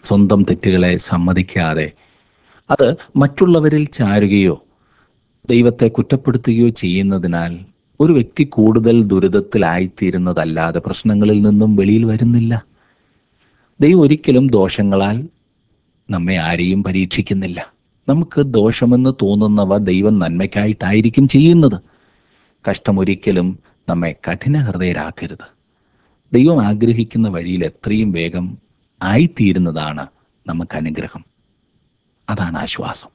സ്വന്തം തെറ്റുകളെ സമ്മതിക്കാതെ അത് മറ്റുള്ളവരിൽ ചാരുകയോ ദൈവത്തെ കുറ്റപ്പെടുത്തുകയോ ചെയ്യുന്നതിനാൽ ഒരു വ്യക്തി കൂടുതൽ ദുരിതത്തിലായിത്തീരുന്നതല്ലാതെ പ്രശ്നങ്ങളിൽ നിന്നും വെളിയിൽ വരുന്നില്ല ദൈവം ഒരിക്കലും ദോഷങ്ങളാൽ നമ്മെ ആരെയും പരീക്ഷിക്കുന്നില്ല നമുക്ക് ദോഷമെന്ന് തോന്നുന്നവ ദൈവം നന്മയ്ക്കായിട്ടായിരിക്കും ചെയ്യുന്നത് കഷ്ടമൊരിക്കലും നമ്മെ കഠിന ഹൃദയരാക്കരുത് ദൈവം ആഗ്രഹിക്കുന്ന വഴിയിൽ എത്രയും വേഗം ആയിത്തീരുന്നതാണ് നമുക്ക് അനുഗ്രഹം അതാണ് ആശ്വാസം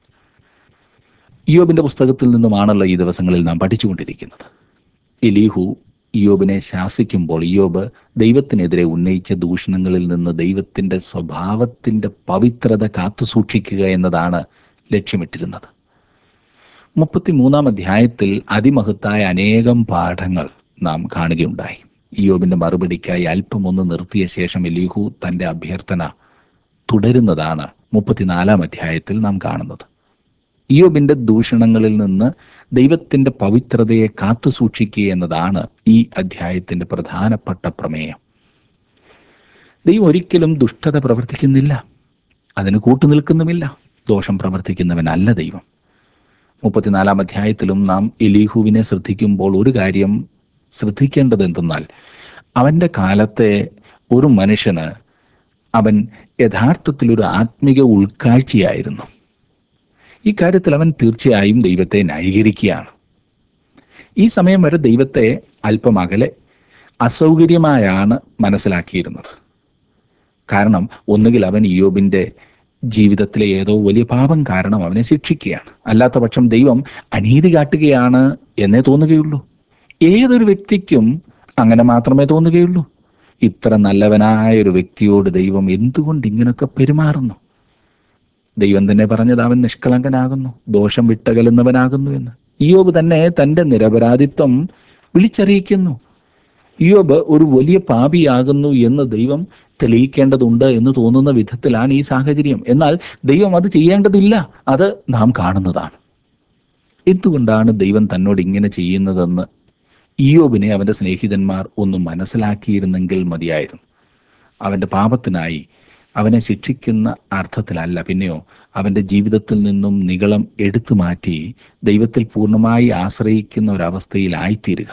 ഇയോബിന്റെ പുസ്തകത്തിൽ നിന്നുമാണല്ലോ ഈ ദിവസങ്ങളിൽ നാം പഠിച്ചുകൊണ്ടിരിക്കുന്നത് എലീഹു ഇയോബിനെ ശാസിക്കുമ്പോൾ ഇയോബ് ദൈവത്തിനെതിരെ ഉന്നയിച്ച ദൂഷണങ്ങളിൽ നിന്ന് ദൈവത്തിന്റെ സ്വഭാവത്തിന്റെ പവിത്രത കാത്തുസൂക്ഷിക്കുക എന്നതാണ് ലക്ഷ്യമിട്ടിരുന്നത് മുപ്പത്തിമൂന്നാം അധ്യായത്തിൽ അതിമഹത്തായ അനേകം പാഠങ്ങൾ നാം കാണുകയുണ്ടായി ഇയോബിന്റെ മറുപടിക്കായി അല്പം ഒന്ന് നിർത്തിയ ശേഷം എലീഹു തന്റെ അഭ്യർത്ഥന തുടരുന്നതാണ് മുപ്പത്തിനാലാം അധ്യായത്തിൽ നാം കാണുന്നത് ഇയോബിന്റെ ദൂഷണങ്ങളിൽ നിന്ന് ദൈവത്തിന്റെ പവിത്രതയെ കാത്തുസൂക്ഷിക്കുക എന്നതാണ് ഈ അധ്യായത്തിന്റെ പ്രധാനപ്പെട്ട പ്രമേയം ദൈവം ഒരിക്കലും ദുഷ്ടത പ്രവർത്തിക്കുന്നില്ല അതിന് കൂട്ടുനിൽക്കുന്നുമില്ല ദോഷം പ്രവർത്തിക്കുന്നവനല്ല ദൈവം മുപ്പത്തിനാലാം അധ്യായത്തിലും നാം എലീഹുവിനെ ശ്രദ്ധിക്കുമ്പോൾ ഒരു കാര്യം ശ്രദ്ധിക്കേണ്ടത് എന്തെന്നാൽ അവന്റെ കാലത്തെ ഒരു മനുഷ്യന് അവൻ യഥാർത്ഥത്തിൽ ഒരു ആത്മിക ഉൾക്കാഴ്ചയായിരുന്നു ഈ കാര്യത്തിൽ അവൻ തീർച്ചയായും ദൈവത്തെ ന്യായീകരിക്കുകയാണ് ഈ സമയം വരെ ദൈവത്തെ അല്പം അകലെ അസൗകര്യമായാണ് മനസ്സിലാക്കിയിരുന്നത് കാരണം ഒന്നുകിൽ അവൻ ഇയോബിന്റെ ജീവിതത്തിലെ ഏതോ വലിയ പാപം കാരണം അവനെ ശിക്ഷിക്കുകയാണ് അല്ലാത്ത പക്ഷം ദൈവം അനീതി കാട്ടുകയാണ് എന്നേ തോന്നുകയുള്ളൂ ഏതൊരു വ്യക്തിക്കും അങ്ങനെ മാത്രമേ തോന്നുകയുള്ളൂ ഇത്ര നല്ലവനായ ഒരു വ്യക്തിയോട് ദൈവം എന്തുകൊണ്ട് ഇങ്ങനൊക്കെ പെരുമാറുന്നു ദൈവം തന്നെ പറഞ്ഞത് അവൻ നിഷ്കളങ്കനാകുന്നു ദോഷം വിട്ടകലുന്നവനാകുന്നു എന്ന് ഇയോബ് തന്നെ തന്റെ നിരപരാധിത്വം വിളിച്ചറിയിക്കുന്നു ഇയോബ് ഒരു വലിയ പാപിയാകുന്നു എന്ന് ദൈവം തെളിയിക്കേണ്ടതുണ്ട് എന്ന് തോന്നുന്ന വിധത്തിലാണ് ഈ സാഹചര്യം എന്നാൽ ദൈവം അത് ചെയ്യേണ്ടതില്ല അത് നാം കാണുന്നതാണ് എന്തുകൊണ്ടാണ് ദൈവം തന്നോട് ഇങ്ങനെ ചെയ്യുന്നതെന്ന് ഇയോബിനെ അവന്റെ സ്നേഹിതന്മാർ ഒന്ന് മനസ്സിലാക്കിയിരുന്നെങ്കിൽ മതിയായിരുന്നു അവന്റെ പാപത്തിനായി അവനെ ശിക്ഷിക്കുന്ന അർത്ഥത്തിലല്ല പിന്നെയോ അവന്റെ ജീവിതത്തിൽ നിന്നും നികളം എടുത്തു മാറ്റി ദൈവത്തിൽ പൂർണ്ണമായി ആശ്രയിക്കുന്ന ഒരവസ്ഥയിലായിത്തീരുക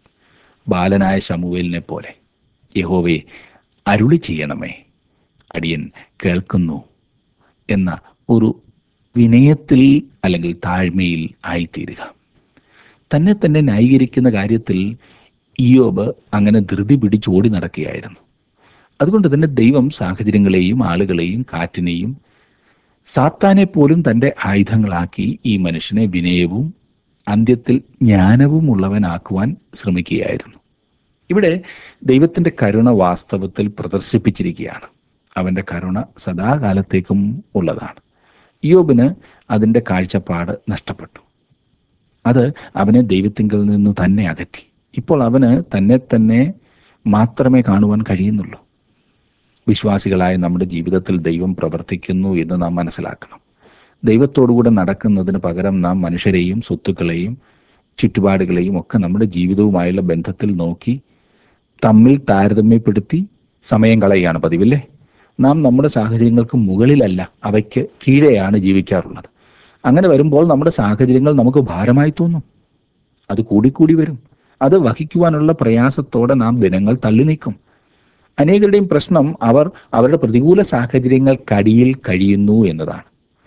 ബാലനായ ശമുവേലിനെ പോലെ യഹോവേ അരുളി ചെയ്യണമേ അടിയൻ കേൾക്കുന്നു എന്ന ഒരു വിനയത്തിൽ അല്ലെങ്കിൽ താഴ്മയിൽ ആയിത്തീരുക തന്നെ തന്നെ ന്യായീകരിക്കുന്ന കാര്യത്തിൽ ഇയോബ് അങ്ങനെ ധൃതി പിടിച്ചോടി നടക്കുകയായിരുന്നു അതുകൊണ്ട് തന്നെ ദൈവം സാഹചര്യങ്ങളെയും ആളുകളെയും കാറ്റിനെയും സാത്താനെ പോലും തൻ്റെ ആയുധങ്ങളാക്കി ഈ മനുഷ്യനെ വിനയവും അന്ത്യത്തിൽ ജ്ഞാനവും ഉള്ളവനാക്കുവാൻ ശ്രമിക്കുകയായിരുന്നു ഇവിടെ ദൈവത്തിന്റെ കരുണ വാസ്തവത്തിൽ പ്രദർശിപ്പിച്ചിരിക്കുകയാണ് അവന്റെ കരുണ സദാകാലത്തേക്കും ഉള്ളതാണ് യോബിന് അതിൻ്റെ കാഴ്ചപ്പാട് നഷ്ടപ്പെട്ടു അത് അവനെ ദൈവത്തിങ്കിൽ നിന്ന് തന്നെ അകറ്റി ഇപ്പോൾ അവന് തന്നെ തന്നെ മാത്രമേ കാണുവാൻ കഴിയുന്നുള്ളൂ വിശ്വാസികളായ നമ്മുടെ ജീവിതത്തിൽ ദൈവം പ്രവർത്തിക്കുന്നു എന്ന് നാം മനസ്സിലാക്കണം ദൈവത്തോടുകൂടെ നടക്കുന്നതിന് പകരം നാം മനുഷ്യരെയും സ്വത്തുക്കളെയും ചുറ്റുപാടുകളെയും ഒക്കെ നമ്മുടെ ജീവിതവുമായുള്ള ബന്ധത്തിൽ നോക്കി തമ്മിൽ താരതമ്യപ്പെടുത്തി സമയം കളയുകയാണ് പതിവില്ലേ നാം നമ്മുടെ സാഹചര്യങ്ങൾക്ക് മുകളിലല്ല അവയ്ക്ക് കീഴെയാണ് ജീവിക്കാറുള്ളത് അങ്ങനെ വരുമ്പോൾ നമ്മുടെ സാഹചര്യങ്ങൾ നമുക്ക് ഭാരമായി തോന്നും അത് കൂടിക്കൂടി വരും അത് വഹിക്കുവാനുള്ള പ്രയാസത്തോടെ നാം ദിനങ്ങൾ തള്ളി നീക്കും അനേകരുടെയും പ്രശ്നം അവർ അവരുടെ പ്രതികൂല സാഹചര്യങ്ങൾക്കടിയിൽ കഴിയുന്നു എന്നതാണ്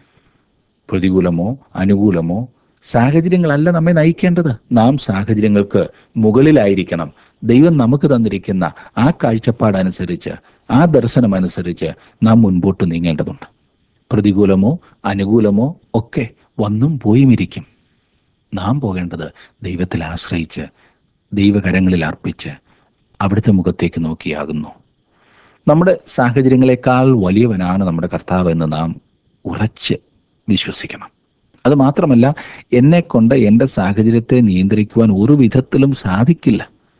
പ്രതികൂലമോ അനുകൂലമോ സാഹചര്യങ്ങളല്ല നമ്മെ നയിക്കേണ്ടത് നാം സാഹചര്യങ്ങൾക്ക് മുകളിലായിരിക്കണം ദൈവം നമുക്ക് തന്നിരിക്കുന്ന ആ കാഴ്ചപ്പാടനുസരിച്ച് ആ ദർശനമനുസരിച്ച് നാം മുൻപോട്ട് നീങ്ങേണ്ടതുണ്ട് പ്രതികൂലമോ അനുകൂലമോ ഒക്കെ വന്നും പോയും ഇരിക്കും നാം പോകേണ്ടത് ദൈവത്തിൽ ആശ്രയിച്ച് ദൈവകരങ്ങളിൽ അർപ്പിച്ച് അവിടുത്തെ മുഖത്തേക്ക് നോക്കിയാകുന്നു നമ്മുടെ സാഹചര്യങ്ങളെക്കാൾ വലിയവനാണ് നമ്മുടെ കർത്താവ് എന്ന് നാം ഉറച്ച് വിശ്വസിക്കണം അത് മാത്രമല്ല എന്നെ കൊണ്ട് എൻ്റെ സാഹചര്യത്തെ നിയന്ത്രിക്കുവാൻ ഒരു വിധത്തിലും സാധിക്കില്ല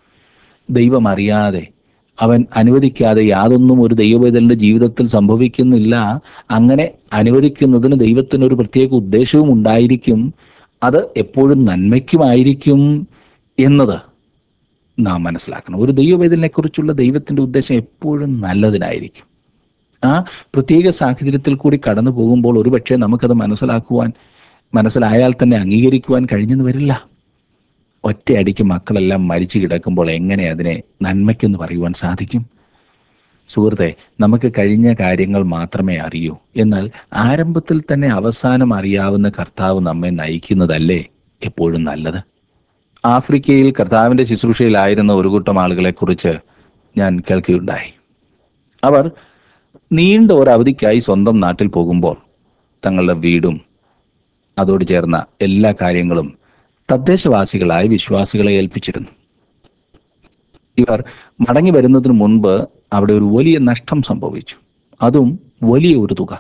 ദൈവം അറിയാതെ അവൻ അനുവദിക്കാതെ യാതൊന്നും ഒരു ദൈവവേദന്റെ ജീവിതത്തിൽ സംഭവിക്കുന്നില്ല അങ്ങനെ അനുവദിക്കുന്നതിന് ദൈവത്തിന് ഒരു പ്രത്യേക ഉദ്ദേശവും ഉണ്ടായിരിക്കും അത് എപ്പോഴും നന്മയ്ക്കുമായിരിക്കും എന്നത് നാം മനസ്സിലാക്കണം ഒരു ദൈവവേദനെ കുറിച്ചുള്ള ദൈവത്തിന്റെ ഉദ്ദേശം എപ്പോഴും നല്ലതിനായിരിക്കും ആ പ്രത്യേക സാഹചര്യത്തിൽ കൂടി കടന്നു പോകുമ്പോൾ ഒരുപക്ഷെ നമുക്കത് മനസ്സിലാക്കുവാൻ മനസ്സിലായാൽ തന്നെ അംഗീകരിക്കുവാൻ കഴിഞ്ഞെന്ന് വരില്ല ഒറ്റയടിക്ക് മക്കളെല്ലാം മരിച്ചു കിടക്കുമ്പോൾ എങ്ങനെ അതിനെ നന്മയ്ക്കെന്ന് പറയുവാൻ സാധിക്കും സുഹൃത്തെ നമുക്ക് കഴിഞ്ഞ കാര്യങ്ങൾ മാത്രമേ അറിയൂ എന്നാൽ ആരംഭത്തിൽ തന്നെ അവസാനം അറിയാവുന്ന കർത്താവ് നമ്മെ നയിക്കുന്നതല്ലേ എപ്പോഴും നല്ലത് ആഫ്രിക്കയിൽ കർത്താവിന്റെ ശുശ്രൂഷയിലായിരുന്ന ഒരു കൂട്ടം ആളുകളെ കുറിച്ച് ഞാൻ കേൾക്കുകയുണ്ടായി അവർ നീണ്ട ഒരു അവധിക്കായി സ്വന്തം നാട്ടിൽ പോകുമ്പോൾ തങ്ങളുടെ വീടും അതോട് ചേർന്ന എല്ലാ കാര്യങ്ങളും തദ്ദേശവാസികളായ വിശ്വാസികളെ ഏൽപ്പിച്ചിരുന്നു ഇവർ മടങ്ങി വരുന്നതിന് മുൻപ് അവിടെ ഒരു വലിയ നഷ്ടം സംഭവിച്ചു അതും വലിയ ഒരു തുക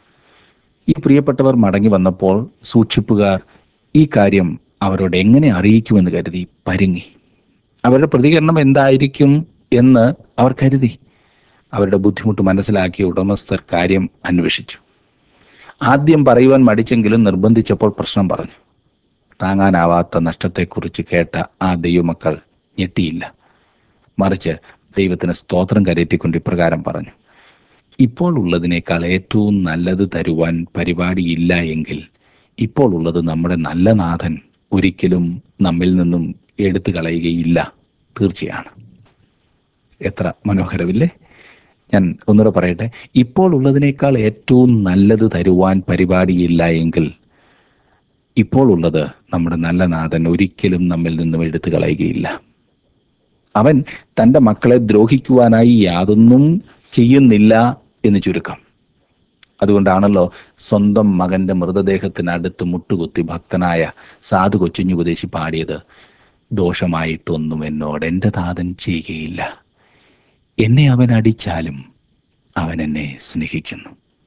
ഈ പ്രിയപ്പെട്ടവർ മടങ്ങി വന്നപ്പോൾ സൂക്ഷിപ്പുകാർ ഈ കാര്യം അവരോട് എങ്ങനെ അറിയിക്കുമെന്ന് കരുതി പരുങ്ങി അവരുടെ പ്രതികരണം എന്തായിരിക്കും എന്ന് അവർ കരുതി അവരുടെ ബുദ്ധിമുട്ട് മനസ്സിലാക്കിയ ഉടമസ്ഥർ കാര്യം അന്വേഷിച്ചു ആദ്യം പറയുവാൻ മടിച്ചെങ്കിലും നിർബന്ധിച്ചപ്പോൾ പ്രശ്നം പറഞ്ഞു താങ്ങാനാവാത്ത നഷ്ടത്തെക്കുറിച്ച് കേട്ട ആ ദൈവമക്കൾ ഞെട്ടിയില്ല മറിച്ച് ദൈവത്തിന് സ്തോത്രം കരയറ്റിക്കൊണ്ട് ഇപ്രകാരം പറഞ്ഞു ഇപ്പോൾ ഉള്ളതിനേക്കാൾ ഏറ്റവും നല്ലത് തരുവാൻ പരിപാടിയില്ല എങ്കിൽ ഇപ്പോൾ ഉള്ളത് നമ്മുടെ നല്ല നാഥൻ ഒരിക്കലും നമ്മിൽ നിന്നും എടുത്തു കളയുകയില്ല തീർച്ചയാണ് എത്ര മനോഹരമില്ലേ ഞാൻ ഒന്നുകൂടെ പറയട്ടെ ഇപ്പോൾ ഉള്ളതിനേക്കാൾ ഏറ്റവും നല്ലത് തരുവാൻ പരിപാടിയില്ല എങ്കിൽ ഇപ്പോൾ ഉള്ളത് നമ്മുടെ നല്ല നാഥൻ ഒരിക്കലും നമ്മിൽ നിന്നും എടുത്തു കളയുകയില്ല അവൻ തൻ്റെ മക്കളെ ദ്രോഹിക്കുവാനായി യാതൊന്നും ചെയ്യുന്നില്ല എന്ന് ചുരുക്കം അതുകൊണ്ടാണല്ലോ സ്വന്തം മകന്റെ മൃതദേഹത്തിനടുത്ത് മുട്ടുകുത്തി ഭക്തനായ സാധു കൊച്ചുഞ്ഞുപദേശി പാടിയത് ദോഷമായിട്ടൊന്നും എന്നോട് എൻ്റെ താതൻ ചെയ്യുകയില്ല എന്നെ അവൻ അടിച്ചാലും അവൻ എന്നെ സ്നേഹിക്കുന്നു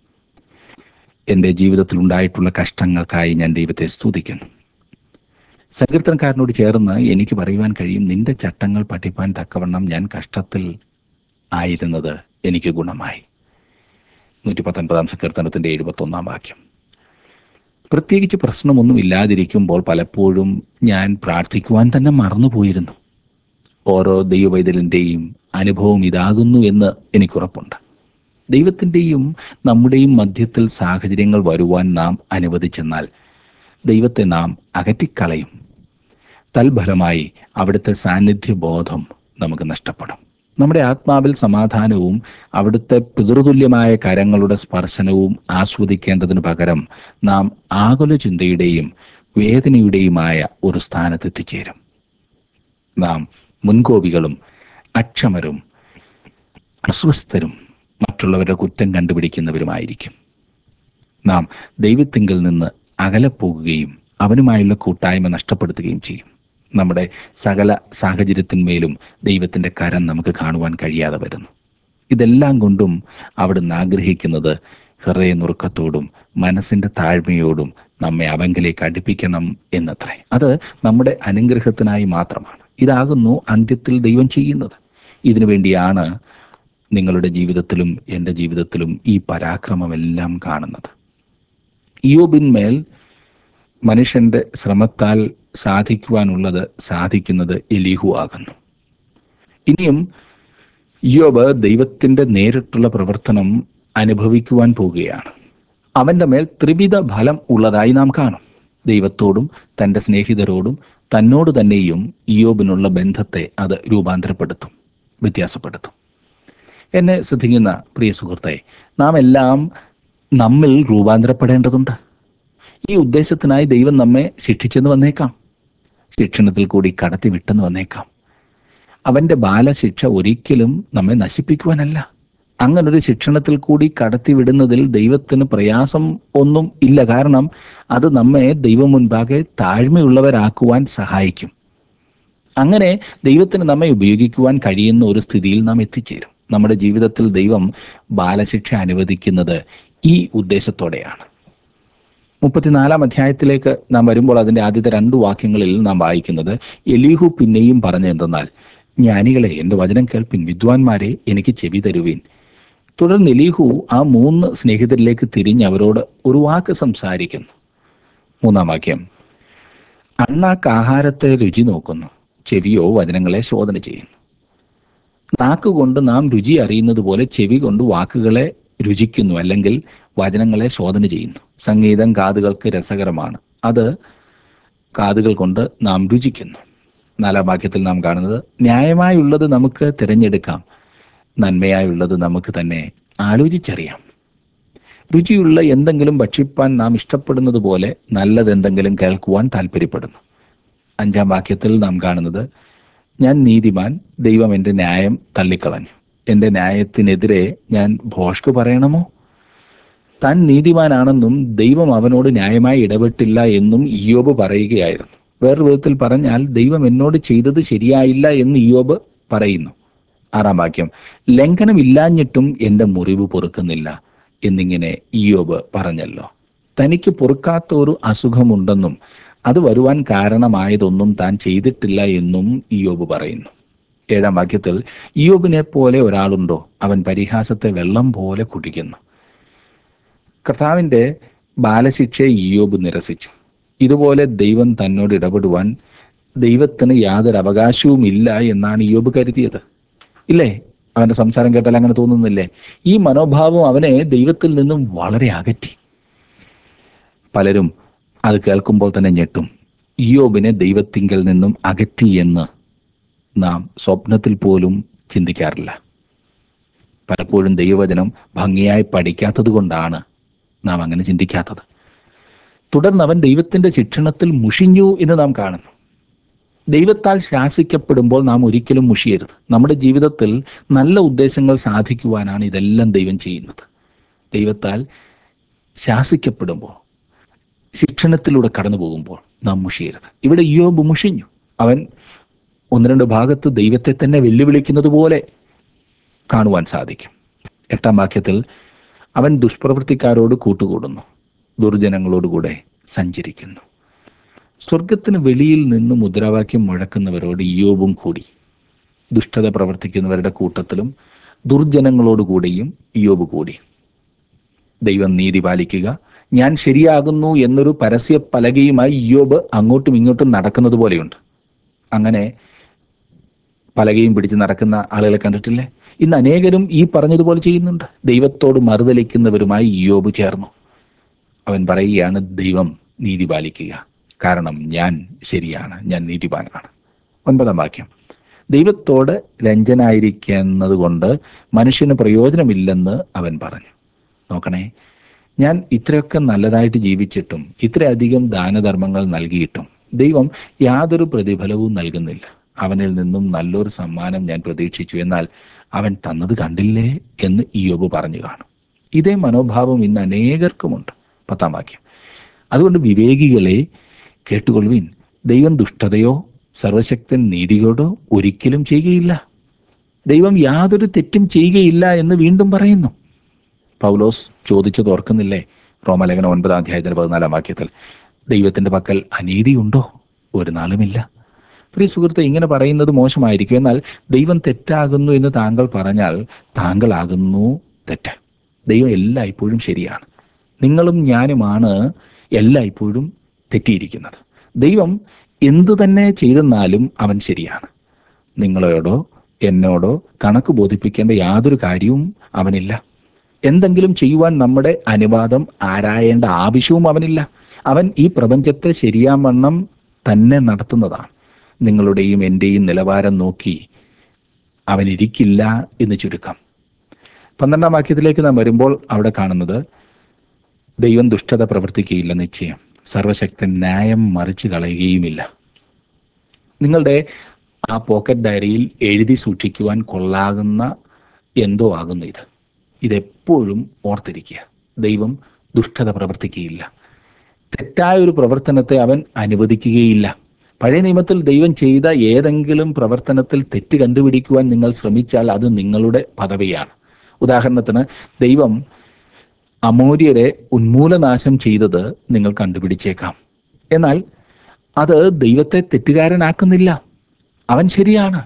എൻ്റെ ജീവിതത്തിൽ ഉണ്ടായിട്ടുള്ള കഷ്ടങ്ങൾക്കായി ഞാൻ ദൈവത്തെ സ്തുതിക്കുന്നു സങ്കീർത്തനക്കാരനോട് ചേർന്ന് എനിക്ക് പറയുവാൻ കഴിയും നിന്റെ ചട്ടങ്ങൾ പഠിപ്പാൻ തക്കവണ്ണം ഞാൻ കഷ്ടത്തിൽ ആയിരുന്നത് എനിക്ക് ഗുണമായി നൂറ്റി പത്തൊൻപതാം സങ്കീർത്തനത്തിന്റെ എഴുപത്തൊന്നാം വാക്യം പ്രത്യേകിച്ച് പ്രശ്നമൊന്നും ഇല്ലാതിരിക്കുമ്പോൾ പലപ്പോഴും ഞാൻ പ്രാർത്ഥിക്കുവാൻ തന്നെ മറന്നുപോയിരുന്നു ഓരോ ദൈവവൈതലിൻ്റെയും അനുഭവം ഇതാകുന്നു എന്ന് എനിക്കുറപ്പുണ്ട് ദൈവത്തിൻ്റെയും നമ്മുടെയും മധ്യത്തിൽ സാഹചര്യങ്ങൾ വരുവാൻ നാം അനുവദിച്ചെന്നാൽ ദൈവത്തെ നാം അകറ്റിക്കളയും തൽഫലമായി അവിടുത്തെ സാന്നിധ്യബോധം നമുക്ക് നഷ്ടപ്പെടും നമ്മുടെ ആത്മാവിൽ സമാധാനവും അവിടുത്തെ പിതൃതുല്യമായ കരങ്ങളുടെ സ്പർശനവും ആസ്വദിക്കേണ്ടതിന് പകരം നാം ആകുല ചിന്തയുടെയും വേദനയുടെയുമായ ഒരു സ്ഥാനത്തെത്തിച്ചേരും നാം മുൻകോപികളും അക്ഷമരും അസ്വസ്ഥരും മറ്റുള്ളവരുടെ കുറ്റം കണ്ടുപിടിക്കുന്നവരുമായിരിക്കും നാം ദൈവത്തിങ്കിൽ നിന്ന് അകലെ പോകുകയും അവനുമായുള്ള കൂട്ടായ്മ നഷ്ടപ്പെടുത്തുകയും ചെയ്യും നമ്മുടെ സകല സാഹചര്യത്തിന്മേലും ദൈവത്തിൻ്റെ കരം നമുക്ക് കാണുവാൻ കഴിയാതെ വരുന്നു ഇതെല്ലാം കൊണ്ടും അവിടുന്ന് ആഗ്രഹിക്കുന്നത് ഹൃദയ നുറുക്കത്തോടും മനസ്സിൻ്റെ താഴ്മയോടും നമ്മെ അവങ്കിലേക്ക് അടുപ്പിക്കണം എന്നത്രേ അത് നമ്മുടെ അനുഗ്രഹത്തിനായി മാത്രമാണ് ഇതാകുന്നു അന്ത്യത്തിൽ ദൈവം ചെയ്യുന്നത് ഇതിനു വേണ്ടിയാണ് നിങ്ങളുടെ ജീവിതത്തിലും എൻ്റെ ജീവിതത്തിലും ഈ പരാക്രമമെല്ലാം കാണുന്നത് ഇയോബിന്മേൽ മനുഷ്യന്റെ ശ്രമത്താൽ സാധിക്കുവാനുള്ളത് സാധിക്കുന്നത് എലിഹു ആകുന്നു ഇനിയും യോബ് ദൈവത്തിന്റെ നേരിട്ടുള്ള പ്രവർത്തനം അനുഭവിക്കുവാൻ പോവുകയാണ് അവന്റെ മേൽ ത്രിവിധ ഫലം ഉള്ളതായി നാം കാണും ദൈവത്തോടും തൻ്റെ സ്നേഹിതരോടും തന്നോട് തന്നെയും ഇയോബിനുള്ള ബന്ധത്തെ അത് രൂപാന്തരപ്പെടുത്തും വ്യത്യാസപ്പെടുത്തും എന്നെ ശ്രദ്ധിക്കുന്ന പ്രിയ സുഹൃത്തെ നാം എല്ലാം നമ്മിൽ രൂപാന്തരപ്പെടേണ്ടതുണ്ട് ഈ ഉദ്ദേശത്തിനായി ദൈവം നമ്മെ ശിക്ഷിച്ചെന്ന് വന്നേക്കാം ശിക്ഷണത്തിൽ കൂടി കടത്തി വിട്ടെന്ന് വന്നേക്കാം അവന്റെ ബാലശിക്ഷ ഒരിക്കലും നമ്മെ നശിപ്പിക്കുവാനല്ല അങ്ങനൊരു ശിക്ഷണത്തിൽ കൂടി കടത്തി വിടുന്നതിൽ ദൈവത്തിന് പ്രയാസം ഒന്നും ഇല്ല കാരണം അത് നമ്മെ ദൈവം മുൻപാകെ താഴ്മയുള്ളവരാക്കുവാൻ സഹായിക്കും അങ്ങനെ ദൈവത്തിന് നമ്മെ ഉപയോഗിക്കുവാൻ കഴിയുന്ന ഒരു സ്ഥിതിയിൽ നാം എത്തിച്ചേരും നമ്മുടെ ജീവിതത്തിൽ ദൈവം ബാലശിക്ഷ അനുവദിക്കുന്നത് ഈ ഉദ്ദേശത്തോടെയാണ് മുപ്പത്തിനാലാം അധ്യായത്തിലേക്ക് നാം വരുമ്പോൾ അതിന്റെ ആദ്യത്തെ രണ്ട് വാക്യങ്ങളിൽ നാം വായിക്കുന്നത് എലീഹു പിന്നെയും പറഞ്ഞു എന്തെന്നാൽ ജ്ഞാനികളെ എൻ്റെ വചനം കേൾപ്പിൻ വിദ്വാൻമാരെ എനിക്ക് ചെവി തരുവീൻ തുടർന്ന് എലീഹു ആ മൂന്ന് സ്നേഹിതരിലേക്ക് തിരിഞ്ഞ് അവരോട് ഒരു വാക്ക് സംസാരിക്കുന്നു മൂന്നാം വാക്യം അണ്ണാക്ക് ആഹാരത്തെ രുചി നോക്കുന്നു ചെവിയോ വചനങ്ങളെ ശോധന ചെയ്യുന്നു നാക്കുകൊണ്ട് നാം രുചി അറിയുന്നത് പോലെ ചെവി കൊണ്ട് വാക്കുകളെ രുചിക്കുന്നു അല്ലെങ്കിൽ വചനങ്ങളെ ശോധന ചെയ്യുന്നു സംഗീതം കാതുകൾക്ക് രസകരമാണ് അത് കാതുകൾ കൊണ്ട് നാം രുചിക്കുന്നു നാലാം വാക്യത്തിൽ നാം കാണുന്നത് ന്യായമായുള്ളത് നമുക്ക് തിരഞ്ഞെടുക്കാം നന്മയായുള്ളത് നമുക്ക് തന്നെ ആലോചിച്ചറിയാം രുചിയുള്ള എന്തെങ്കിലും ഭക്ഷിപ്പാൻ നാം ഇഷ്ടപ്പെടുന്നത് പോലെ നല്ലതെന്തെങ്കിലും കേൾക്കുവാൻ താല്പര്യപ്പെടുന്നു അഞ്ചാം വാക്യത്തിൽ നാം കാണുന്നത് ഞാൻ നീതിമാൻ ദൈവം എൻ്റെ ന്യായം തള്ളിക്കളഞ്ഞു എൻ്റെ ന്യായത്തിനെതിരെ ഞാൻ ഭോഷ്ക് പറയണമോ താൻ നീതിമാനാണെന്നും ദൈവം അവനോട് ന്യായമായി ഇടപെട്ടില്ല എന്നും ഇയോബ് പറയുകയായിരുന്നു വേറൊരു വിധത്തിൽ പറഞ്ഞാൽ ദൈവം എന്നോട് ചെയ്തത് ശരിയായില്ല എന്ന് ഇയോബ് പറയുന്നു ആറാം വാക്യം ലംഘനമില്ലാഞ്ഞിട്ടും എൻ്റെ മുറിവ് പൊറുക്കുന്നില്ല എന്നിങ്ങനെ ഇയോബ് പറഞ്ഞല്ലോ തനിക്ക് പൊറുക്കാത്ത ഒരു അസുഖമുണ്ടെന്നും അത് വരുവാൻ കാരണമായതൊന്നും താൻ ചെയ്തിട്ടില്ല എന്നും ഇയോബ് പറയുന്നു ഏഴാം വാക്യത്തിൽ ഇയോബിനെ പോലെ ഒരാളുണ്ടോ അവൻ പരിഹാസത്തെ വെള്ളം പോലെ കുടിക്കുന്നു കർത്താവിൻ്റെ ബാലശിക്ഷയെ ഇയോബ് നിരസിച്ചു ഇതുപോലെ ദൈവം തന്നോട് ഇടപെടുവാൻ ദൈവത്തിന് യാതൊരു അവകാശവും ഇല്ല എന്നാണ് ഇയോബ് കരുതിയത് ഇല്ലേ അവന്റെ സംസാരം കേട്ടാൽ അങ്ങനെ തോന്നുന്നില്ലേ ഈ മനോഭാവം അവനെ ദൈവത്തിൽ നിന്നും വളരെ അകറ്റി പലരും അത് കേൾക്കുമ്പോൾ തന്നെ ഞെട്ടും ഇയോബിനെ ദൈവത്തിങ്കൽ നിന്നും അകറ്റി എന്ന് നാം സ്വപ്നത്തിൽ പോലും ചിന്തിക്കാറില്ല പലപ്പോഴും ദൈവവചനം ഭംഗിയായി പഠിക്കാത്തത് കൊണ്ടാണ് നാം അങ്ങനെ ചിന്തിക്കാത്തത് തുടർന്ന് അവൻ ദൈവത്തിന്റെ ശിക്ഷണത്തിൽ മുഷിഞ്ഞു എന്ന് നാം കാണുന്നു ദൈവത്താൽ ശാസിക്കപ്പെടുമ്പോൾ നാം ഒരിക്കലും മുഷിയരുത് നമ്മുടെ ജീവിതത്തിൽ നല്ല ഉദ്ദേശങ്ങൾ സാധിക്കുവാനാണ് ഇതെല്ലാം ദൈവം ചെയ്യുന്നത് ദൈവത്താൽ ശാസിക്കപ്പെടുമ്പോൾ ശിക്ഷണത്തിലൂടെ കടന്നു പോകുമ്പോൾ നാം മുഷിയരുത് ഇവിടെ യോബ് മുഷിഞ്ഞു അവൻ ഒന്ന് രണ്ട് ഭാഗത്ത് ദൈവത്തെ തന്നെ വെല്ലുവിളിക്കുന്നത് പോലെ കാണുവാൻ സാധിക്കും എട്ടാം വാക്യത്തിൽ അവൻ ദുഷ്പ്രവൃത്തിക്കാരോട് കൂട്ടുകൂടുന്നു ദുർജനങ്ങളോടുകൂടെ സഞ്ചരിക്കുന്നു സ്വർഗത്തിന് വെളിയിൽ നിന്ന് മുദ്രാവാക്യം മുഴക്കുന്നവരോട് ഇയോബും കൂടി ദുഷ്ടത പ്രവർത്തിക്കുന്നവരുടെ കൂട്ടത്തിലും ദുർജനങ്ങളോടുകൂടിയും ഇയോബ് കൂടി ദൈവം നീതി പാലിക്കുക ഞാൻ ശരിയാകുന്നു എന്നൊരു പരസ്യ പലകയുമായി ഇയോബ് അങ്ങോട്ടും ഇങ്ങോട്ടും നടക്കുന്നത് പോലെയുണ്ട് അങ്ങനെ പലകയും പിടിച്ച് നടക്കുന്ന ആളുകളെ കണ്ടിട്ടില്ലേ ഇന്ന് അനേകരും ഈ പറഞ്ഞതുപോലെ ചെയ്യുന്നുണ്ട് ദൈവത്തോട് മറുതലിക്കുന്നവരുമായി ഇയോബ് ചേർന്നു അവൻ പറയുകയാണ് ദൈവം നീതി പാലിക്കുക കാരണം ഞാൻ ശരിയാണ് ഞാൻ നീതിപാനാണ് ഒൻപതാം വാക്യം ദൈവത്തോട് രഞ്ജനായിരിക്കുന്നത് കൊണ്ട് മനുഷ്യന് പ്രയോജനമില്ലെന്ന് അവൻ പറഞ്ഞു നോക്കണേ ഞാൻ ഇത്രയൊക്കെ നല്ലതായിട്ട് ജീവിച്ചിട്ടും ഇത്രയധികം ദാനധർമ്മങ്ങൾ നൽകിയിട്ടും ദൈവം യാതൊരു പ്രതിഫലവും നൽകുന്നില്ല അവനിൽ നിന്നും നല്ലൊരു സമ്മാനം ഞാൻ പ്രതീക്ഷിച്ചു എന്നാൽ അവൻ തന്നത് കണ്ടില്ലേ എന്ന് ഇയോബ് പറഞ്ഞു കാണും ഇതേ മനോഭാവം ഇന്ന് അനേകർക്കുമുണ്ട് പത്താം വാക്യം അതുകൊണ്ട് വിവേകികളെ കേട്ടുകൊള്ളുവിൻ ദൈവം ദുഷ്ടതയോ സർവശക്തൻ നീതിയോടോ ഒരിക്കലും ചെയ്യുകയില്ല ദൈവം യാതൊരു തെറ്റും ചെയ്യുകയില്ല എന്ന് വീണ്ടും പറയുന്നു പൗലോസ് ചോദിച്ചത് ഓർക്കുന്നില്ലേ റോമലേഖനം ഒൻപതാം അധ്യായത്തിന് പതിനാലാം വാക്യത്തിൽ ദൈവത്തിന്റെ പക്കൽ അനീതിയുണ്ടോ ഒരു നാളുമില്ല പ്രിയ സുഹൃത്തെ ഇങ്ങനെ പറയുന്നത് മോശമായിരിക്കും എന്നാൽ ദൈവം തെറ്റാകുന്നു എന്ന് താങ്കൾ പറഞ്ഞാൽ താങ്കളാകുന്നു തെറ്റ് ദൈവം എല്ലായ്പ്പോഴും ശരിയാണ് നിങ്ങളും ഞാനുമാണ് എല്ലായ്പ്പോഴും തെറ്റിയിരിക്കുന്നത് ദൈവം എന്തു തന്നെ ചെയ്തെന്നാലും അവൻ ശരിയാണ് നിങ്ങളോടോ എന്നോടോ കണക്ക് ബോധിപ്പിക്കേണ്ട യാതൊരു കാര്യവും അവനില്ല എന്തെങ്കിലും ചെയ്യുവാൻ നമ്മുടെ അനുവാദം ആരായേണ്ട ആവശ്യവും അവനില്ല അവൻ ഈ പ്രപഞ്ചത്തെ ശരിയാവണ്ണം തന്നെ നടത്തുന്നതാണ് നിങ്ങളുടെയും എൻ്റെയും നിലവാരം നോക്കി അവൻ ഇരിക്കില്ല എന്ന് ചുരുക്കം പന്ത്രണ്ടാം വാക്യത്തിലേക്ക് നാം വരുമ്പോൾ അവിടെ കാണുന്നത് ദൈവം ദുഷ്ടത പ്രവർത്തിക്കുകയില്ല നിശ്ചയം സർവശക്തൻ ന്യായം മറിച്ച് കളയുകയുമില്ല നിങ്ങളുടെ ആ പോക്കറ്റ് ഡയറിയിൽ എഴുതി സൂക്ഷിക്കുവാൻ കൊള്ളാകുന്ന എന്തോ ആകുന്നു ഇത് ഇതെപ്പോഴും ഓർത്തിരിക്കുക ദൈവം ദുഷ്ടത പ്രവർത്തിക്കുകയില്ല തെറ്റായ ഒരു പ്രവർത്തനത്തെ അവൻ അനുവദിക്കുകയില്ല പഴയ നിയമത്തിൽ ദൈവം ചെയ്ത ഏതെങ്കിലും പ്രവർത്തനത്തിൽ തെറ്റ് കണ്ടുപിടിക്കുവാൻ നിങ്ങൾ ശ്രമിച്ചാൽ അത് നിങ്ങളുടെ പദവിയാണ് ഉദാഹരണത്തിന് ദൈവം അമോര്യരെ ഉന്മൂലനാശം ചെയ്തത് നിങ്ങൾ കണ്ടുപിടിച്ചേക്കാം എന്നാൽ അത് ദൈവത്തെ തെറ്റുകാരനാക്കുന്നില്ല അവൻ ശരിയാണ്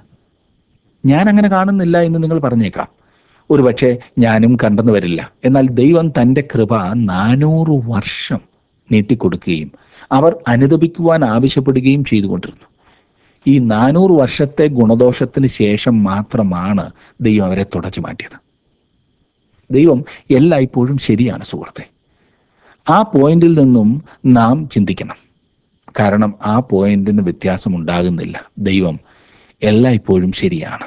ഞാൻ അങ്ങനെ കാണുന്നില്ല എന്ന് നിങ്ങൾ പറഞ്ഞേക്കാം ഒരുപക്ഷെ ഞാനും കണ്ടെന്ന് വരില്ല എന്നാൽ ദൈവം തൻ്റെ കൃപ നാനൂറ് വർഷം നീട്ടിക്കൊടുക്കുകയും അവർ അനുദപിക്കുവാൻ ആവശ്യപ്പെടുകയും ചെയ്തുകൊണ്ടിരുന്നു ഈ നാനൂറ് വർഷത്തെ ഗുണദോഷത്തിന് ശേഷം മാത്രമാണ് ദൈവം അവരെ തുടച്ചു മാറ്റിയത് ദൈവം എല്ലായ്പ്പോഴും ശരിയാണ് സുഹൃത്തെ ആ പോയിന്റിൽ നിന്നും നാം ചിന്തിക്കണം കാരണം ആ പോയിന്റിന് വ്യത്യാസം ഉണ്ടാകുന്നില്ല ദൈവം എല്ലായ്പ്പോഴും ശരിയാണ്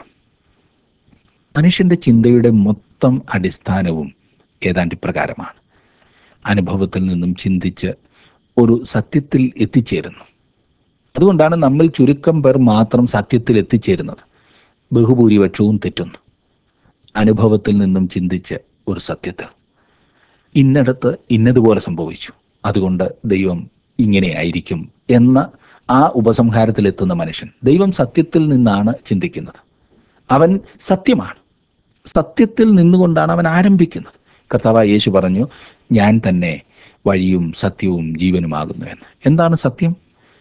മനുഷ്യന്റെ ചിന്തയുടെ മൊത്തം അടിസ്ഥാനവും ഏതാണ്ട് ഇപ്രകാരമാണ് അനുഭവത്തിൽ നിന്നും ചിന്തിച്ച് ഒരു സത്യത്തിൽ എത്തിച്ചേരുന്നു അതുകൊണ്ടാണ് നമ്മൾ ചുരുക്കം പേർ മാത്രം സത്യത്തിൽ എത്തിച്ചേരുന്നത് ബഹുഭൂരിപക്ഷവും തെറ്റുന്നു അനുഭവത്തിൽ നിന്നും ചിന്തിച്ച് ഒരു സത്യത്തിൽ ഇന്നടത്ത് ഇന്നതുപോലെ സംഭവിച്ചു അതുകൊണ്ട് ദൈവം ഇങ്ങനെയായിരിക്കും എന്ന ആ ഉപസംഹാരത്തിലെത്തുന്ന മനുഷ്യൻ ദൈവം സത്യത്തിൽ നിന്നാണ് ചിന്തിക്കുന്നത് അവൻ സത്യമാണ് സത്യത്തിൽ നിന്നുകൊണ്ടാണ് അവൻ ആരംഭിക്കുന്നത് കർത്താവ് യേശു പറഞ്ഞു ഞാൻ തന്നെ വഴിയും സത്യവും ജീവനുമാകുന്നു എന്ന് എന്താണ് സത്യം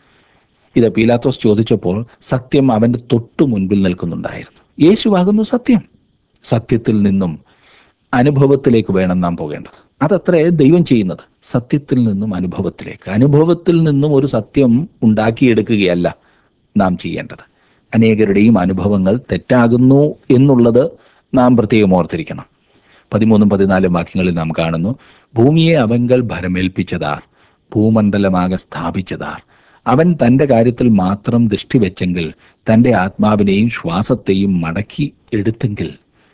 ഇത് പീലാത്തോസ് ചോദിച്ചപ്പോൾ സത്യം അവന്റെ തൊട്ടു മുൻപിൽ നിൽക്കുന്നുണ്ടായിരുന്നു യേശുവാകുന്നു സത്യം സത്യത്തിൽ നിന്നും അനുഭവത്തിലേക്ക് വേണം നാം പോകേണ്ടത് അതത്രേ ദൈവം ചെയ്യുന്നത് സത്യത്തിൽ നിന്നും അനുഭവത്തിലേക്ക് അനുഭവത്തിൽ നിന്നും ഒരു സത്യം ഉണ്ടാക്കിയെടുക്കുകയല്ല നാം ചെയ്യേണ്ടത് അനേകരുടെയും അനുഭവങ്ങൾ തെറ്റാകുന്നു എന്നുള്ളത് നാം പ്രത്യേകം ഓർത്തിരിക്കണം പതിമൂന്നും പതിനാലും വാക്യങ്ങളിൽ നാം കാണുന്നു ഭൂമിയെ അവങ്കൽ ഭരമേൽപ്പിച്ചതാർ ഭൂമണ്ഡലമാകെ സ്ഥാപിച്ചതാർ അവൻ തന്റെ കാര്യത്തിൽ മാത്രം ദൃഷ്ടി വെച്ചെങ്കിൽ തന്റെ ആത്മാവിനെയും ശ്വാസത്തെയും മടക്കി എടുത്തെങ്കിൽ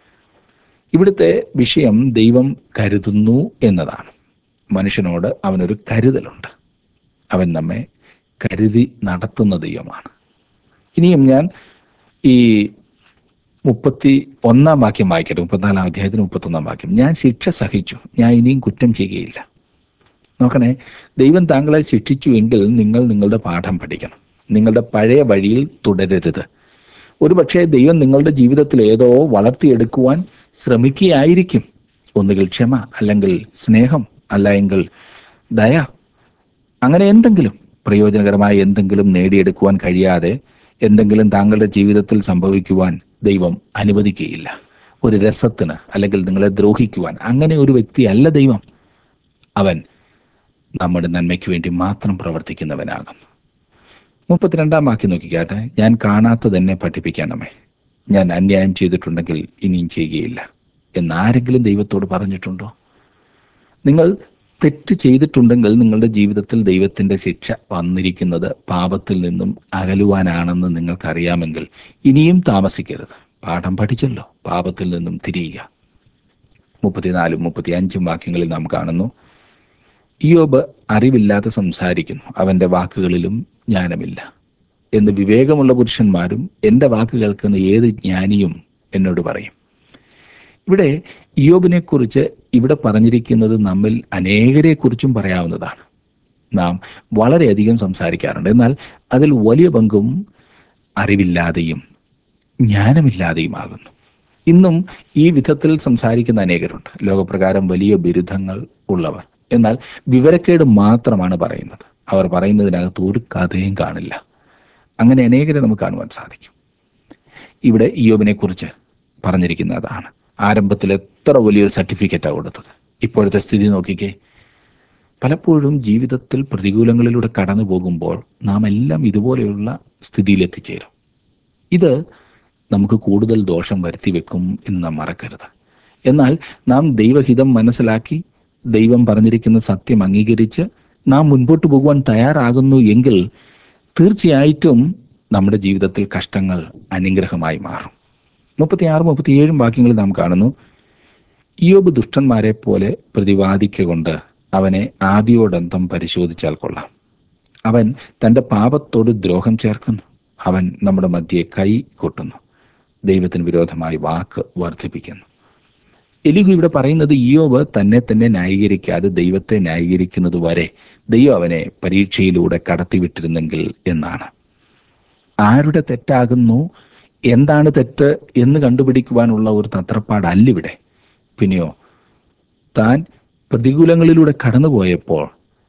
ഇവിടുത്തെ വിഷയം ദൈവം കരുതുന്നു എന്നതാണ് മനുഷ്യനോട് അവനൊരു കരുതലുണ്ട് അവൻ നമ്മെ കരുതി നടത്തുന്ന ദൈവമാണ് ഇനിയും ഞാൻ ഈ മുപ്പത്തി ഒന്നാം വാക്യം വായിക്കട്ടെ മുപ്പത്തിനാലാം അധ്യായത്തിന് മുപ്പത്തൊന്നാം വാക്യം ഞാൻ ശിക്ഷ സഹിച്ചു ഞാൻ ഇനിയും കുറ്റം ചെയ്യുകയില്ല നോക്കണേ ദൈവം താങ്കളെ ശിക്ഷിച്ചു എങ്കിൽ നിങ്ങൾ നിങ്ങളുടെ പാഠം പഠിക്കണം നിങ്ങളുടെ പഴയ വഴിയിൽ തുടരരുത് ഒരുപക്ഷെ ദൈവം നിങ്ങളുടെ ജീവിതത്തിൽ ഏതോ വളർത്തിയെടുക്കുവാൻ ശ്രമിക്കുകയായിരിക്കും ഒന്നുകിൽ ക്ഷമ അല്ലെങ്കിൽ സ്നേഹം അല്ല എങ്കിൽ ദയ അങ്ങനെ എന്തെങ്കിലും പ്രയോജനകരമായ എന്തെങ്കിലും നേടിയെടുക്കുവാൻ കഴിയാതെ എന്തെങ്കിലും താങ്കളുടെ ജീവിതത്തിൽ സംഭവിക്കുവാൻ ദൈവം അനുവദിക്കുകയില്ല ഒരു രസത്തിന് അല്ലെങ്കിൽ നിങ്ങളെ ദ്രോഹിക്കുവാൻ അങ്ങനെ ഒരു വ്യക്തിയല്ല ദൈവം അവൻ നമ്മുടെ നന്മയ്ക്ക് വേണ്ടി മാത്രം പ്രവർത്തിക്കുന്നവനാകും മുപ്പത്തിരണ്ടാം വാക്യം നോക്കിക്കാട്ടെ ഞാൻ കാണാത്തത് എന്നെ പഠിപ്പിക്കണമേ ഞാൻ അന്യായം ചെയ്തിട്ടുണ്ടെങ്കിൽ ഇനിയും ചെയ്യുകയില്ല എന്നാരെങ്കിലും ദൈവത്തോട് പറഞ്ഞിട്ടുണ്ടോ നിങ്ങൾ തെറ്റ് ചെയ്തിട്ടുണ്ടെങ്കിൽ നിങ്ങളുടെ ജീവിതത്തിൽ ദൈവത്തിന്റെ ശിക്ഷ വന്നിരിക്കുന്നത് പാപത്തിൽ നിന്നും അകലുവാനാണെന്ന് നിങ്ങൾക്കറിയാമെങ്കിൽ ഇനിയും താമസിക്കരുത് പാഠം പഠിച്ചല്ലോ പാപത്തിൽ നിന്നും തിരിയുക മുപ്പത്തിനാലും മുപ്പത്തി അഞ്ചും വാക്യങ്ങളിൽ നാം കാണുന്നു ഇയോബ് അറിവില്ലാതെ സംസാരിക്കുന്നു അവന്റെ വാക്കുകളിലും ജ്ഞാനമില്ല എന്ന് വിവേകമുള്ള പുരുഷന്മാരും എൻ്റെ വാക്ക് കേൾക്കുന്ന ഏത് ജ്ഞാനിയും എന്നോട് പറയും ഇവിടെ ഇയോബിനെ കുറിച്ച് ഇവിടെ പറഞ്ഞിരിക്കുന്നത് നമ്മിൽ അനേകരെ കുറിച്ചും പറയാവുന്നതാണ് നാം വളരെയധികം സംസാരിക്കാറുണ്ട് എന്നാൽ അതിൽ വലിയ പങ്കും അറിവില്ലാതെയും ജ്ഞാനമില്ലാതെയുമാകുന്നു ഇന്നും ഈ വിധത്തിൽ സംസാരിക്കുന്ന അനേകരുണ്ട് ലോകപ്രകാരം വലിയ ബിരുദങ്ങൾ ഉള്ളവർ എന്നാൽ വിവരക്കേട് മാത്രമാണ് പറയുന്നത് അവർ പറയുന്നതിനകത്ത് ഒരു കഥയും കാണില്ല അങ്ങനെ അനേകരെ നമുക്ക് കാണുവാൻ സാധിക്കും ഇവിടെ ഇയോബിനെ കുറിച്ച് പറഞ്ഞിരിക്കുന്നതാണ് ആരംഭത്തിൽ എത്ര വലിയൊരു സർട്ടിഫിക്കറ്റാണ് കൊടുത്തത് ഇപ്പോഴത്തെ സ്ഥിതി നോക്കിക്കേ പലപ്പോഴും ജീവിതത്തിൽ പ്രതികൂലങ്ങളിലൂടെ കടന്നു പോകുമ്പോൾ നാം എല്ലാം ഇതുപോലെയുള്ള സ്ഥിതിയിൽ എത്തിച്ചേരും ഇത് നമുക്ക് കൂടുതൽ ദോഷം വരുത്തി വെക്കും എന്ന് നാം മറക്കരുത് എന്നാൽ നാം ദൈവഹിതം മനസ്സിലാക്കി ദൈവം പറഞ്ഞിരിക്കുന്ന സത്യം അംഗീകരിച്ച് നാം മുൻപോട്ട് പോകുവാൻ തയ്യാറാകുന്നു എങ്കിൽ തീർച്ചയായിട്ടും നമ്മുടെ ജീവിതത്തിൽ കഷ്ടങ്ങൾ അനുഗ്രഹമായി മാറും മുപ്പത്തിയാറ് മുപ്പത്തിയേഴും വാക്യങ്ങളിൽ നാം കാണുന്നു ഇയോബ് ദുഷ്ടന്മാരെ പോലെ പ്രതിവാദിക്കൊണ്ട് അവനെ ആദ്യോടന്തം പരിശോധിച്ചാൽ കൊള്ളാം അവൻ തൻ്റെ പാപത്തോട് ദ്രോഹം ചേർക്കുന്നു അവൻ നമ്മുടെ മധ്യയെ കൈ കൊട്ടുന്നു ദൈവത്തിന് വിരോധമായി വാക്ക് വർദ്ധിപ്പിക്കുന്നു എലിഹു ഇവിടെ പറയുന്നത് ഇയോബ് തന്നെ തന്നെ ന്യായീകരിക്കാതെ ദൈവത്തെ ന്യായീകരിക്കുന്നത് വരെ ദൈവം അവനെ പരീക്ഷയിലൂടെ കടത്തിവിട്ടിരുന്നെങ്കിൽ എന്നാണ് ആരുടെ തെറ്റാകുന്നു എന്താണ് തെറ്റ് എന്ന് കണ്ടുപിടിക്കുവാനുള്ള ഒരു തത്രപ്പാടല്ല ഇവിടെ പിന്നെയോ താൻ പ്രതികൂലങ്ങളിലൂടെ കടന്നുപോയപ്പോൾ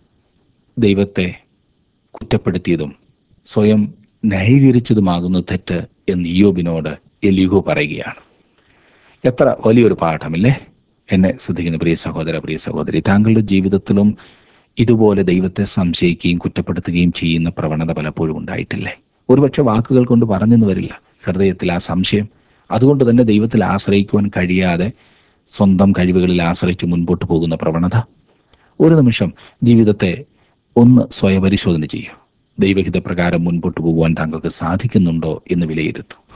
ദൈവത്തെ കുറ്റപ്പെടുത്തിയതും സ്വയം ന്യായീകരിച്ചതുമാകുന്നു തെറ്റ് എന്ന് ഇയോബിനോട് എലിഹു പറയുകയാണ് എത്ര വലിയൊരു പാഠമില്ലേ എന്നെ ശ്രദ്ധിക്കുന്ന പ്രിയ സഹോദര പ്രിയ സഹോദരി താങ്കളുടെ ജീവിതത്തിലും ഇതുപോലെ ദൈവത്തെ സംശയിക്കുകയും കുറ്റപ്പെടുത്തുകയും ചെയ്യുന്ന പ്രവണത പലപ്പോഴും ഉണ്ടായിട്ടില്ലേ ഒരുപക്ഷെ വാക്കുകൾ കൊണ്ട് പറഞ്ഞെന്ന് വരില്ല ഹൃദയത്തിൽ ആ സംശയം അതുകൊണ്ട് തന്നെ ദൈവത്തിൽ ആശ്രയിക്കുവാൻ കഴിയാതെ സ്വന്തം കഴിവുകളിൽ ആശ്രയിച്ച് മുൻപോട്ട് പോകുന്ന പ്രവണത ഒരു നിമിഷം ജീവിതത്തെ ഒന്ന് സ്വയപരിശോധന ചെയ്യൂ ദൈവഹിത പ്രകാരം മുൻപോട്ട് പോകുവാൻ താങ്കൾക്ക് സാധിക്കുന്നുണ്ടോ എന്ന് വിലയിരുത്തൂ